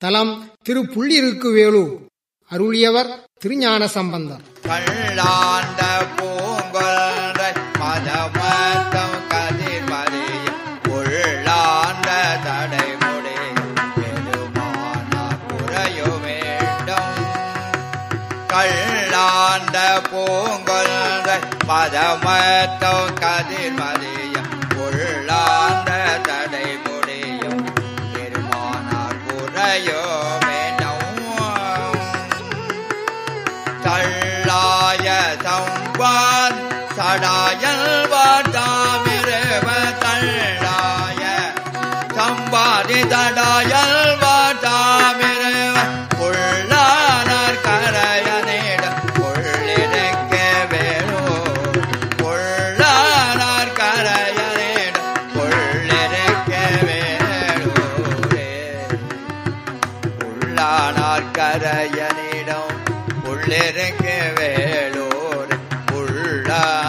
தலம் திரு புள்ளிருக்குவேலூர் அருளியவர் திருஞான சம்பந்தர் கள்ளாண்ட பூங்கொன்றை மதமத்தம் கதிர்மதியும் உள்ளாண்ட தடைமுடி பெருமானா குறையு வேண்டும் கள்ளாண்ட பூங்கொன்றை மதமத்தம் கதிர்மதியும் உள்ளாண்ட தடைமுடியும் பெருமானார் குறையோ வேண்டும் தள்ளாய தம்பான் சடாயல் வாட்டாமிரவ தள்ளாய சம்பாதி தடாயல் வாட்டாமிரவ கொள்ளானார் கரையனிட கொள்ளிருக்க வேணோ கொள்ளானார் கரையனிட கொள்ளிருக்க வேணூரே உள்ளானார் கரையனிடம் உள்ளிருக்க வேலோர் உள்ளானார்